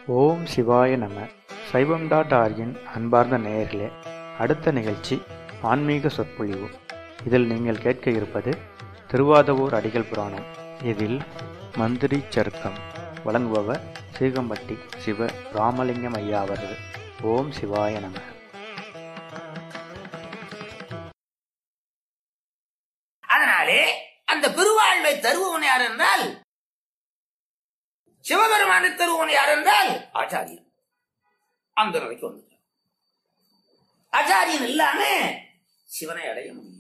ஓம் சிவாய நம சைவம் டாட் ஆர்கின் அன்பார்ந்த நேயர்களே அடுத்த நிகழ்ச்சி ஆன்மீக சொற்பொழிவு இதில் நீங்கள் கேட்க இருப்பது திருவாதவூர் அடிகள் புராணம் இதில் மந்திரி சருக்கம் வழங்குபவர் சீகம்பட்டி சிவ ராமலிங்கம் ஐயா அவர்கள் ஓம் சிவாய நம அதனாலே அந்த பெருவாழ்வை தருபவன் யார் என்றால் சிவபெருமானை தருபவன் யார் என்றால் ஆச்சாரியன் அந்த நிலைக்கு வந்து ஆச்சாரியன் இல்லாம சிவனை அடைய முடியாது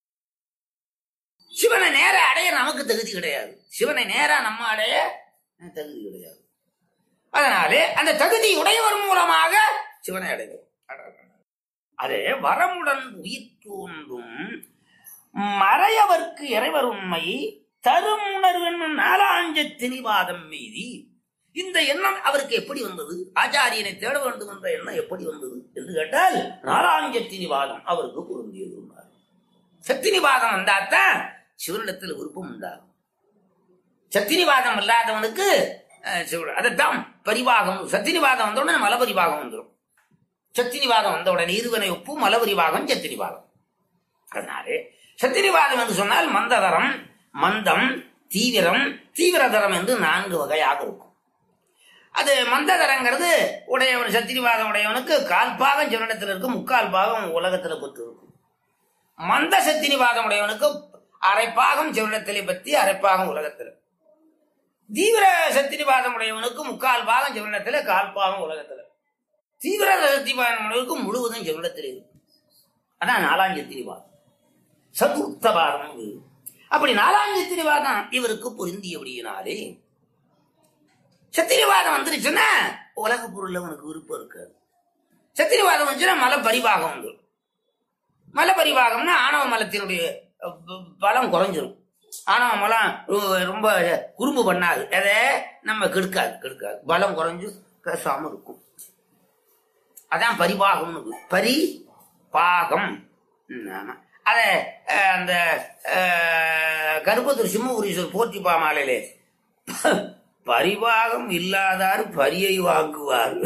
சிவனை நேரா அடைய நமக்கு தகுதி கிடையாது சிவனை நேரா நம்ம அடைய தகுதி கிடையாது அதனாலே அந்த தகுதி உடையவர் மூலமாக சிவனை அடைவோம் அதே வரமுடன் உயிர் தோன்றும் மறையவர்க்கு இறைவர் உண்மை தரும் உணர்வென்னும் நாலாஞ்ச திணிவாதம் மீதி இந்த எண்ணம் அவருக்கு எப்படி வந்தது ஆச்சாரியனை தேட வேண்டும் என்ற எண்ணம் எப்படி வந்தது என்று கேட்டால் நாலாஞ்ச திணிவாதம் அவருக்கு பொருந்தியது உண்டாகும் சத்தினிவாதம் வந்தாத்தான் சிவனிடத்தில் விருப்பம் உண்டாகும் சத்தினிவாதம் இல்லாதவனுக்கு அஹ், சிவ- அதைத்தான் பரிவாகம் சத்தினிவாதம் வந்த உடனே மலபரிவாகம் வந்துடும் சத்தினிவாதம் வந்த உடனே இருவனை ஒப்பு மலபரிவாகம் சத்தினிவாதம் அதனாலே சத்திரிவாதம் என்று சொன்னால் மந்ததரம் மந்தம் தீவிரம் தீவிரதரம் என்று நான்கு வகையாக இருக்கும் அது மந்ததரங்கிறது உடையவன் சத்திரிவாதம் உடையவனுக்கு கால் பாகம் சிவனிடத்தில் இருக்கும் முக்கால் பாகம் உலகத்தில் பற்றி இருக்கும் மந்த சத்திரிவாதம் உடையவனுக்கு அரைப்பாகம் சிவனிடத்திலே பற்றி அரைப்பாகம் உலகத்தில் தீவிர சத்திரிவாதம் உடையவனுக்கு முக்கால் பாகம் சிவனிடத்தில் கால் பாகம் உலகத்தில் தீவிர சத்திரிவாதம் உடையவனுக்கு முழுவதும் சிவனிடத்தில் இருக்கும் அதான் நாலாம் சத்திரிவாதம் சதுர்த்தவாதம் இது. அப்படி நாலாம் சத்திரிவாதம் இவருக்கு பொருந்தியபடியினாலே சத்திரிவாதம் வந்துருச்சுன்னா உலக பொருள்ல உனக்கு விருப்பம் இருக்காது சத்திரிவாதம் வந்துச்சுன்னா மலை பரிபாகம் வந்துடும் மலை பரிபாகம்னா ஆணவ மலத்தினுடைய அஹ், ப- பலம் குறைஞ்சிரும் ஆணவ மலம் ரொ- ரொம்ப குறும்பு பண்ணாது எதை நம்ம கெடுக்காது கெடுக்காது பலம் குறைஞ்சு பேசாம இருக்கும் அதான் பரிபாகம்னு பரி பாகம் ம், ஆமா. அத அஹ், அந்த அஹ், கருப்பத்தூர் சிம்மபுரீஸ்வர் போற்றி பாமாலையிலே பரிபாகம் இல்லாதார் பரியை வாங்குவார்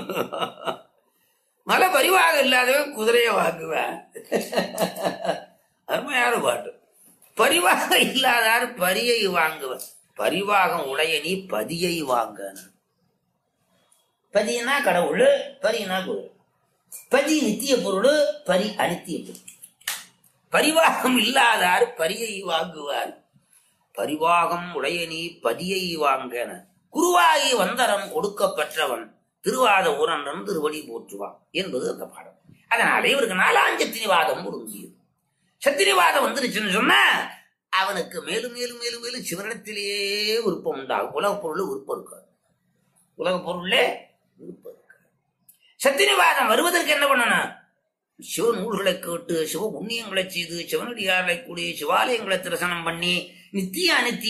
மல பரிவாகம் இல்லாதவன் குதிரையை வாங்குவான் அருமையான பாட்டு பரிவாகம் இல்லாதார் பரியை வாங்குவன் பரிவாகம் உடைய நீ பதியை வாங்கன்னு பதினா கடவுள் பரினா குதிரை பதி நித்திய பொருள் பரி அனித்திய பொருள் பரிவாகம் இல்லாதார் பரியை வாங்குவார் பரிவாகம் உடைய நீ பதியை வாங்கன குருவாகி வந்தரம் கொடுக்கப்பெற்றவன் திருவாத ஊரன்றன் திருவடி போற்றுவான் என்பது அந்த பாடம் அதனால இவருக்கு நாலாம் சத்திரிவாதம் பொருந்தியது சத்திரிவாதம் வந்துருச்சுன்னு சொன்னா அவனுக்கு மேலும் மேலும் மேலும் மேலும் சிவனிடத்திலேயே விருப்பம் உண்டாகும் உலக பொருள் விருப்பம் இருக்காது உலக பொருளே விருப்பம் இருக்காது சத்திரிவாதம் வருவதற்கு என்ன பண்ணணும் சிவ நூல்களை கேட்டு சிவ புண்ணியங்களை செய்து சிவனடியார்களை கூடி சிவாலயங்களை தரிசனம் பண்ணி நித்திய அனித்திய